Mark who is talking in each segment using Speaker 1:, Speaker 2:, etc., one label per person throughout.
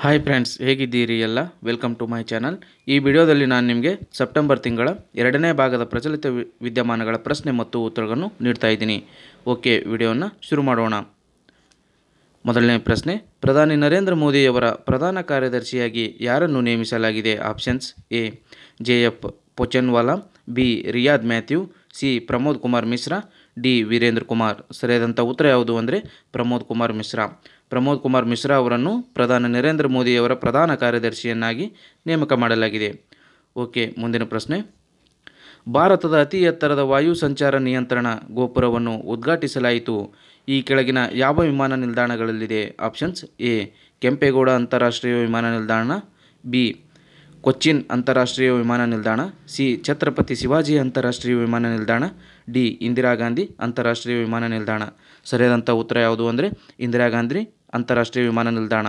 Speaker 1: hi friends ಹೇಗಿದ್ದೀರಿ ಎಲ್ಲ welcome to my channel ಈ ವಿಡಿಯೋದಲ್ಲಿ ನಾನು ನಿಮಗೆ ಸೆಪ್ಟೆಂಬರ್ ತಿಂಗಳ ಎರಡನೇ ಭಾಗದ ಪ್ರಚಲಿತ ವಿ- ವಿದ್ಯಮಾನಗಳ ಪ್ರಶ್ನೆ ಮತ್ತು ಉತ್ತರಗಳನ್ನು ನೀಡ್ತಾ ಇದ್ದೀನಿ ಓಕೆ ವಿಡಿಯೋವನ್ನು ಶುರು ಮಾಡೋಣ ಮೊದಲನೇ ಪ್ರಶ್ನೆ ಪ್ರಧಾನಿ ನರೇಂದ್ರ ಮೋದಿಯವರ ಪ್ರಧಾನ ಕಾರ್ಯದರ್ಶಿಯಾಗಿ ಯಾರನ್ನು ನೇಮಿಸಲಾಗಿದೆ options A J F Pochanwala B Riyad Mathew C Pramod Kumar Mishra D Virendra Kumar ಸರಿಯಾದಂಥ ಉತ್ತರ ಯಾವುದು ಅಂದರೆ ಪ್ರಮೋದ್ ಕುಮಾರ್ ಮಿಶ್ರಾ ಪ್ರಮೋದ್ ಕುಮಾರ್ ಮಿಶ್ರಾ ಅವರನ್ನು ಪ್ರಧಾನಿ ನರೇಂದ್ರ ಮೋದಿಯವರ ಪ್ರಧಾನ ಕಾರ್ಯದರ್ಶಿಯನ್ನಾಗಿ ನೇಮಕ ಮಾಡಲಾಗಿದೆ ಓಕೆ ಮುಂದಿನ ಪ್ರಶ್ನೆ ಭಾರತದ ಅತಿ ಎತ್ತರದ ವಾಯು ಸಂಚಾರ ನಿಯಂತ್ರಣ ಗೋಪುರವನ್ನು ಉದ್ಘಾಟಿಸಲಾಯಿತು ಈ ಕೆಳಗಿನ ಯಾವ ವಿಮಾನ ನಿಲ್ದಾಣಗಳಲ್ಲಿದೆ ಆಪ್ಷನ್ಸ್ ಎ ಕೆಂಪೇಗೌಡ ಅಂತಾರಾಷ್ಟ್ರೀಯ ವಿಮಾನ ನಿಲ್ದಾಣ ಬಿ ಕೊಚ್ಚಿನ್ ಅಂತಾರಾಷ್ಟ್ರೀಯ ವಿಮಾನ ನಿಲ್ದಾಣ ಸಿ ಛತ್ರಪತಿ ಶಿವಾಜಿ ಅಂತಾರಾಷ್ಟ್ರೀಯ ವಿಮಾನ ನಿಲ್ದಾಣ ಡಿ ಇಂದಿರಾ ಗಾಂಧಿ ಅಂತಾರಾಷ್ಟ್ರೀಯ ವಿಮಾನ ನಿಲ್ದಾಣ ಸರಿಯಾದಂಥ ಉತ್ತರ ಯಾವುದು ಅಂದರೆ ಇಂದಿರಾ ಗಾಂಧಿ ಅಂತಾರಾಷ್ಟ್ರೀಯ ವಿಮಾನ ನಿಲ್ದಾಣ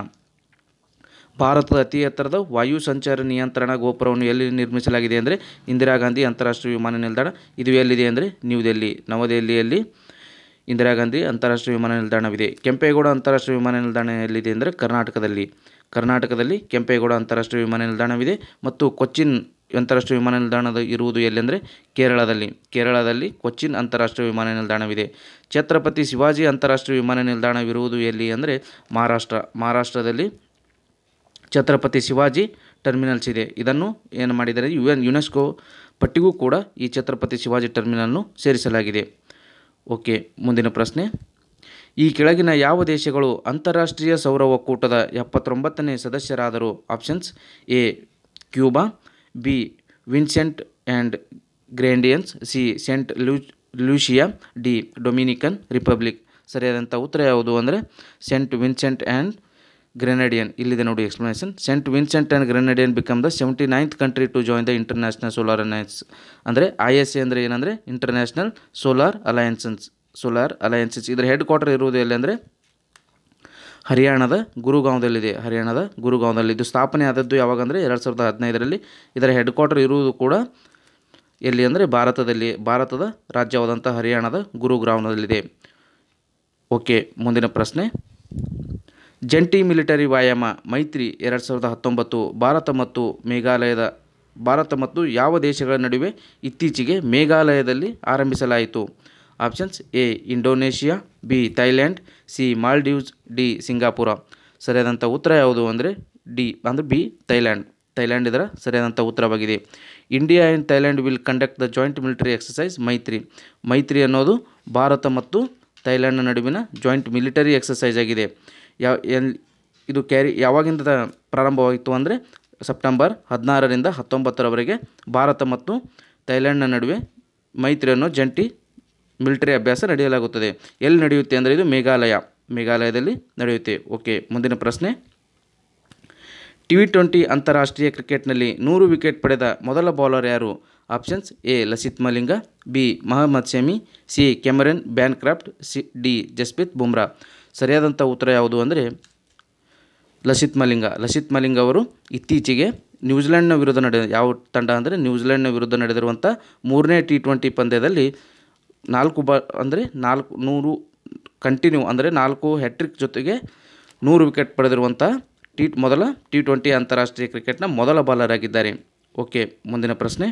Speaker 1: ಭಾರತದ ಅತಿ ಎತ್ತರದ ವಾಯು ಸಂಚಾರ ನಿಯಂತ್ರಣ ಗೋಪುರವನ್ನು ಎಲ್ಲಿ ನಿರ್ಮಿಸಲಾಗಿದೆ ಅಂದರೆ ಇಂದಿರಾ ಗಾಂಧಿ ಅಂತಾರಾಷ್ಟ್ರೀಯ ವಿಮಾನ ನಿಲ್ದಾಣ ಇದು ಎಲ್ಲಿದೆ ಅಂದರೆ ನ್ಯೂ ದೆಹಲಿ ನವದೆಹಲಿಯಲ್ಲಿ ಇಂದಿರಾ ಗಾಂಧಿ ಅಂತಾರಾಷ್ಟ್ರೀಯ ವಿಮಾನ ನಿಲ್ದಾಣವಿದೆ ಕೆಂಪೇಗೌಡ ಅಂತಾರಾಷ್ಟ್ರೀಯ ವಿಮಾನ ನಿಲ್ದಾಣ ಎಲ್ಲಿದೆ ಅಂದರೆ ಕರ್ನಾಟಕದಲ್ಲಿ ಕರ್ನಾಟಕದಲ್ಲಿ ಕೆಂಪೇಗೌಡ ಅಂತಾರಾಷ್ಟ್ರೀಯ ವಿಮಾನ ನಿಲ್ದಾಣವಿದೆ ಮತ್ತು ಕೊಚ್ಚಿನ್ ಅಂತಾರಾಷ್ಟ್ರೀಯ ವಿಮಾನ ನಿಲ್ದಾಣದ ಇರುವುದು ಎಲ್ಲೆಂದರೆ ಕೇರಳದಲ್ಲಿ ಕೇರಳದಲ್ಲಿ ಕೊಚ್ಚಿನ್ ಅಂತಾರಾಷ್ಟ್ರೀಯ ವಿಮಾನ ನಿಲ್ದಾಣವಿದೆ ಛತ್ರಪತಿ ಶಿವಾಜಿ ಅಂತಾರಾಷ್ಟ್ರೀಯ ವಿಮಾನ ನಿಲ್ದಾಣವಿರುವುದು ಎಲ್ಲಿ ಅಂದರೆ ಮಹಾರಾಷ್ಟ್ರ ಮಹಾರಾಷ್ಟ್ರದಲ್ಲಿ ಛತ್ರಪತಿ ಶಿವಾಜಿ ಟರ್ಮಿನಲ್ಸ್ ಇದೆ ಇದನ್ನು ಏನು ಮಾಡಿದರೆ ಯು ಎನ್ ಯುನೆಸ್ಕೋ ಪಟ್ಟಿಗೂ ಕೂಡ ಈ ಛತ್ರಪತಿ ಶಿವಾಜಿ ಟರ್ಮಿನಲ್ನು ಸೇರಿಸಲಾಗಿದೆ ಓಕೆ ಮುಂದಿನ ಪ್ರಶ್ನೆ ಈ ಕೆಳಗಿನ ಯಾವ ದೇಶಗಳು ಅಂತಾರಾಷ್ಟ್ರೀಯ ಸೌರ ಒಕ್ಕೂಟದ ಎಪ್ಪತ್ತೊಂಬತ್ತನೇ ಸದಸ್ಯರಾದರು options A Cuba B Vincent and Grenadines C Saint Lu Lucia D Dominican Republic ಸರಿಯಾದಂಥ ಉತ್ತರ ಯಾವುದು ಅಂದರೆ ಸೆಂಟ್ ವಿನ್ಸೆಂಟ್ ಆ್ಯಂಡ್ ಗ್ರೆನಡಿಯನ್ ಇಲ್ಲಿದೆ ನೋಡಿ explanation Saint Vincent and Grenadian become the seventy ninth country to join the international solar alliance ಅಂದರೆ I S A ಅಂದರೆ ಏನಂದರೆ international solar alliances solar alliances ಇದರ ಹೆಡ್ ಕ್ವಾರ್ಟರ್ ಇರುವುದು ಎಲ್ಲಿ ಅಂದರೆ ಹರಿಯಾಣದ ಗುರುಗಾಂವ್ದಲ್ಲಿದೆ ಹರಿಯಾಣದ ಗುರುಗಾಂವ್ದಲ್ಲಿ ಇದು ಸ್ಥಾಪನೆ ಆದದ್ದು ಯಾವಾಗ ಅಂದರೆ ಎರಡು ಸಾವಿರದ ಹದಿನೈದರಲ್ಲಿ ಇದರ ಹೆಡ್ ಕ್ವಾರ್ಟರ್ ಇರುವುದು ಕೂಡ ಎಲ್ಲಿ ಅಂದರೆ ಭಾರತದಲ್ಲಿ ಭಾರತದ ರಾಜ್ಯವಾದಂಥ ಹರಿಯಾಣದ ಗುರುಗ್ರಾಮ್ನಲ್ಲಿದೆ ಓಕೆ ಮುಂದಿನ ಪ್ರಶ್ನೆ ಜಂಟಿ ಮಿಲಿಟರಿ ವ್ಯಾಯಾಮ ಮೈತ್ರಿ ಎರಡು ಸಾವಿರದ ಹತ್ತೊಂಬತ್ತು ಭಾರತ ಮತ್ತು ಮೇಘಾಲಯದ ಭಾರತ ಮತ್ತು ಯಾವ ದೇಶಗಳ ನಡುವೆ ಇತ್ತೀಚೆಗೆ ಮೇಘಾಲಯದಲ್ಲಿ ಆರಂಭಿಸಲಾಯಿತು options A Indonesia B Thailand C Maldives D ಸಿಂಗಾಪುರ ಸರಿಯಾದಂಥ ಉತ್ತರ ಯಾವುದು ಅಂದರೆ ಡಿ ಅಂದರೆ ಬಿ ಥೈಲ್ಯಾಂಡ್ ಥೈಲ್ಯಾಂಡ್ ಇದರ ಸರಿಯಾದಂಥ ಉತ್ತರವಾಗಿದೆ India and Thailand will conduct the joint military exercise Maitree Maitree ಅನ್ನೋದು ಭಾರತ ಮತ್ತು ಥೈಲ್ಯಾಂಡ್ನ ನಡುವಿನ ಜಾಯಿಂಟ್ ಮಿಲಿಟರಿ ಎಕ್ಸಸೈಸ್ ಆಗಿದೆ ಯಾವ ಎಲ್ ಇದು ಕ್ಯಾರಿ ಯಾವಾಗಿಂದ ಪ್ರಾರಂಭವಾಯಿತು ಅಂದರೆ ಸೆಪ್ಟೆಂಬರ್ ಹದಿನಾರರಿಂದ ಹತ್ತೊಂಬತ್ತರವರೆಗೆ ಭಾರತ ಮತ್ತು ಥೈಲ್ಯಾಂಡ್ನ ನಡುವೆ ಮೈತ್ರಿ ಅನ್ನೋ ಜಂಟಿ ಮಿಲಿಟರಿ ಅಭ್ಯಾಸ ನಡೆಯಲಾಗುತ್ತದೆ ಎಲ್ಲಿ ನಡೆಯುತ್ತೆ ಅಂದರೆ ಇದು ಮೇಘಾಲಯ ಮೇಘಾಲಯದಲ್ಲಿ ನಡೆಯುತ್ತೆ ಓಕೆ ಮುಂದಿನ ಪ್ರಶ್ನೆ ಟಿ ಟ್ವೆಂಟಿ ಅಂತಾರಾಷ್ಟ್ರೀಯ ಕ್ರಿಕೆಟ್ನಲ್ಲಿ ನೂರು ವಿಕೆಟ್ ಪಡೆದ ಮೊದಲ ಬೌಲರ್ ಯಾರು options A Lasith Malinga B Mohammed Shami C Cameron Bancroft C D Jasprit Bumrah ಸರಿಯಾದಂಥ ಉತ್ತರ ಯಾವುದು ಅಂದರೆ ಲಸಿತ್ ಮಲಿಂಗ ಲಸಿತ್ ಮಲಿಂಗ ಅವರು ಇತ್ತೀಚೆಗೆ ನ್ಯೂಜಿಲೆಂಡ್ನ ವಿರುದ್ಧ ನಡೆದ ಯಾವ ತಂಡ ಅಂದರೆ ನ್ಯೂಜಿಲೆಂಡ್ನ ವಿರುದ್ಧ ನಡೆದಿರುವಂಥ ಮೂರನೇ ಟಿ ಟ್ವೆಂಟಿ ಪಂದ್ಯದಲ್ಲಿ ನಾಲ್ಕು ಬಾ ಅಂದರೆ ನಾಲ್ಕು ನೂರು ಕಂಟಿನ್ಯೂ ಅಂದರೆ ನಾಲ್ಕು ಹ್ಯಾಟ್ರಿಕ್ ಜೊತೆಗೆ ನೂರು ವಿಕೆಟ್ ಪಡೆದಿರುವಂಥ ಟಿ ಮೊದಲ ಟಿ ಟ್ವೆಂಟಿ ಅಂತಾರಾಷ್ಟ್ರೀಯ ಕ್ರಿಕೆಟ್ನ ಮೊದಲ ಬಾಲರ್ ಆಗಿದ್ದಾರೆ ಓಕೆ ಮುಂದಿನ ಪ್ರಶ್ನೆ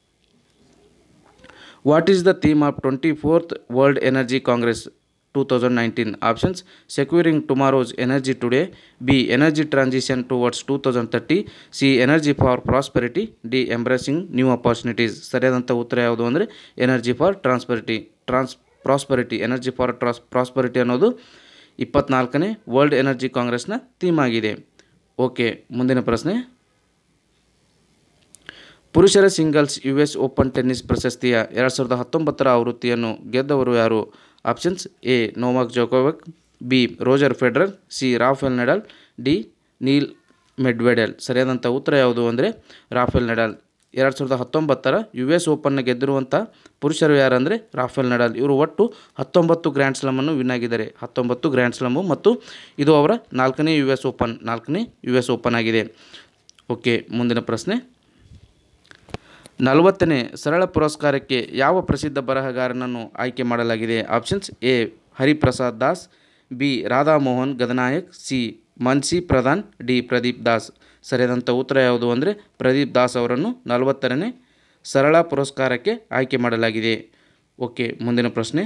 Speaker 1: what is the theme of twenty fourth world energy congress two thousand nineteen options securing tomorrow's energy today B energy transition towards two thousand thirty C energy for prosperity D embracing new opportunities ಸರಿಯಾದಂಥ ಉತ್ತರ ಯಾವುದು ಅಂದರೆ energy for ಟ್ರಾನ್ಸ್ಪರಿಟಿ trans prosperity energy for ಟ್ರಾಸ್ prosperity ಅನ್ನೋದು ಇಪ್ಪತ್ನಾಲ್ಕನೇ world energy ಕಾಂಗ್ರೆಸ್ನ theme ಆಗಿದೆ ಓಕೆ ಮುಂದಿನ ಪ್ರಶ್ನೆ ಪುರುಷರ singles U S open tennis ಪ್ರಶಸ್ತಿಯ ಎರಡು ಸಾವಿರದ ಹತ್ತೊಂಬತ್ತರ ಆವೃತ್ತಿಯನ್ನು ಗೆದ್ದವರು ಯಾರು options A Novak Djokovic B Roger Federer C Rafael Nadal D Neil Medvedev ಸರಿಯಾದಂಥ ಉತ್ತರ ಯಾವುದು ಅಂದರೆ ರಾಫೆಲ್ ನೆಡಲ್ ಎರಡು ಸಾವಿರದ ಹತ್ತೊಂಬತ್ತರ ಯು ಎಸ್ ಓಪನ್ನ ಗೆದ್ದಿರುವಂಥ ಪುರುಷರು ಯಾರಂದರೆ ರಾಫೆಲ್ ನಡಾಲ್ ಇವರು ಒಟ್ಟು ಹತ್ತೊಂಬತ್ತು ಗ್ರ್ಯಾಂಡ್ ಸ್ಲಮನ್ನು ವಿನ್ ಆಗಿದ್ದಾರೆ ಹತ್ತೊಂಬತ್ತು ಗ್ರ್ಯಾಂಡ್ ಸ್ಲಮ್ಮು ಮತ್ತು ಇದು ಅವರ ನಾಲ್ಕನೇ ಯು ಎಸ್ ಓಪನ್ ನಾಲ್ಕನೇ ಯು ಎಸ್ ಓಪನ್ ಆಗಿದೆ ಓಕೆ ಮುಂದಿನ ಪ್ರಶ್ನೆ ನಲವತ್ತನೇ ಸರಳ ಪುರಸ್ಕಾರಕ್ಕೆ ಯಾವ ಪ್ರಸಿದ್ಧ ಬರಹಗಾರನನ್ನು ಆಯ್ಕೆ ಮಾಡಲಾಗಿದೆ options A Hariprasad Das B Radhamohan Gadanayak C Mansi Pradhan D Pradeep Das ಸರಿಯಾದಂಥ ಉತ್ತರ ಯಾವುದು ಅಂದರೆ ಪ್ರದೀಪ್ ದಾಸ್ ಅವರನ್ನು ನಲವತ್ತರನೇ ಸರಳ ಪುರಸ್ಕಾರಕ್ಕೆ ಆಯ್ಕೆ ಮಾಡಲಾಗಿದೆ ಓಕೆ ಮುಂದಿನ ಪ್ರಶ್ನೆ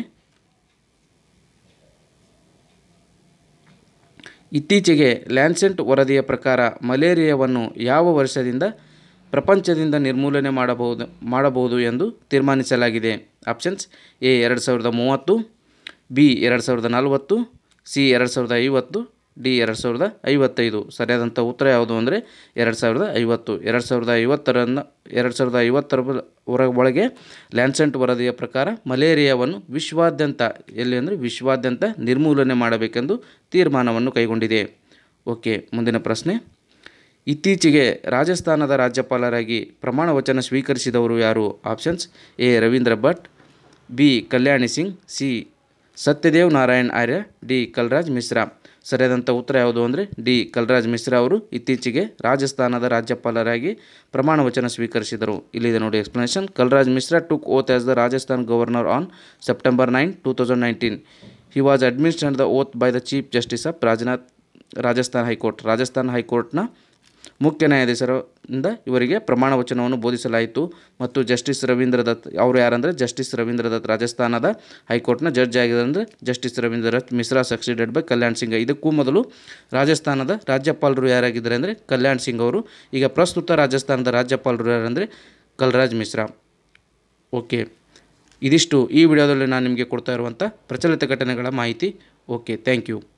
Speaker 1: ಇತ್ತೀಚೆಗೆ ಲ್ಯಾನ್ಸೆಂಟ್ ವರದಿಯ ಪ್ರಕಾರ ಮಲೇರಿಯಾವನ್ನು ಯಾವ ವರ್ಷದಿಂದ ಪ್ರಪಂಚದಿಂದ ನಿರ್ಮೂಲನೆ ಮಾಡಬಹುದು ಮಾಡಬಹುದು ಎಂದು ತೀರ್ಮಾನಿಸಲಾಗಿದೆ ಆಪ್ಷನ್ಸ್ ಎ ಎರಡು ಸಾವಿರದ ಮೂವತ್ತು ಬಿ ಎರಡು ಸಾವಿರದ ನಲವತ್ತು ಸಿ ಎರಡು ಸಾವಿರದ ಐವತ್ತು ಡಿ ಎರಡು ಸಾವಿರದ ಐವತ್ತೈದು ಸರಿಯಾದಂಥ ಉತ್ತರ ಯಾವುದು ಅಂದರೆ ಎರಡು ಸಾವಿರದ ಐವತ್ತು ಎರಡು ಸಾವಿರದ ಐವತ್ತರನ್ನು ಎರಡು ಸಾವಿರದ ಐವತ್ತರ ಹೊರ ಒಳಗೆ ಲ್ಯಾನ್ಸೆಂಟ್ ವರದಿಯ ಪ್ರಕಾರ ಮಲೇರಿಯಾವನ್ನು ವಿಶ್ವಾದ್ಯಂತ ಎಲ್ಲಿ ಅಂದರೆ ವಿಶ್ವಾದ್ಯಂತ ನಿರ್ಮೂಲನೆ ಮಾಡಬೇಕೆಂದು ತೀರ್ಮಾನವನ್ನು ಕೈಗೊಂಡಿದೆ ಓಕೆ ಮುಂದಿನ ಪ್ರಶ್ನೆ ಇತ್ತೀಚೆಗೆ ರಾಜಸ್ಥಾನದ ರಾಜ್ಯಪಾಲರಾಗಿ ಪ್ರಮಾಣ ವಚನ ಸ್ವೀಕರಿಸಿದವರು ಯಾರು options A Ravindra Bhat B Kalyani Singh C Satyadev Narayan Arya D Kalraj Mishra ಸರಿಯಾದಂಥ ಉತ್ತರ ಯಾವುದು ಅಂದರೆ ಡಿ ಕಲ್ರಾಜ್ ಮಿಶ್ರಾ ಅವರು ಇತ್ತೀಚೆಗೆ ರಾಜಸ್ಥಾನದ ರಾಜ್ಯಪಾಲರಾಗಿ ಪ್ರಮಾಣ ವಚನ ಸ್ವೀಕರಿಸಿದರು ಇಲ್ಲಿದೆ ನೋಡಿ explanation Kalraj Mishra took oath as the Rajasthan governor on September nine two thousand nineteen he was administrate the oath by the chief justice of Rajnath Rajasthan high court Rajasthan ಹೈಕೋರ್ಟ್ನ ಮುಖ್ಯ ನ್ಯಾಯಾಧೀಶರಿಂದ ಇವರಿಗೆ ಪ್ರಮಾಣ ವಚನವನ್ನು ಬೋಧಿಸಲಾಯಿತು ಮತ್ತು ಜಸ್ಟಿಸ್ ರವೀಂದ್ರ ದತ್ ಅವರು ಯಾರಂದರೆ ಜಸ್ಟಿಸ್ ರವೀಂದ್ರ ದತ್ ರಾಜಸ್ಥಾನದ ಹೈಕೋರ್ಟ್ನ ಜಡ್ಜ್ ಆಗಿದ್ದಾರೆ justice Ravindra Datt Mishra succeeded by Kalyan Singh ಇದಕ್ಕೂ ಮೊದಲು ರಾಜಸ್ಥಾನದ ರಾಜ್ಯಪಾಲರು ಯಾರಾಗಿದ್ದಾರೆ ಅಂದರೆ ಕಲ್ಯಾಣ್ ಸಿಂಗ್ ಅವರು ಈಗ ಪ್ರಸ್ತುತ ರಾಜಸ್ಥಾನದ ರಾಜ್ಯಪಾಲರು ಯಾರಂದರೆ ಕಲ್ರಾಜ್ ಮಿಶ್ರಾ ಓಕೆ ಇದಿಷ್ಟು ಈ ವಿಡಿಯೋದಲ್ಲಿ ನಾನು ನಿಮಗೆ ಕೊಡ್ತಾ ಇರುವಂಥ ಪ್ರಚಲಿತ ಘಟನೆಗಳ ಮಾಹಿತಿ ಓಕೆ ಥ್ಯಾಂಕ್ ಯು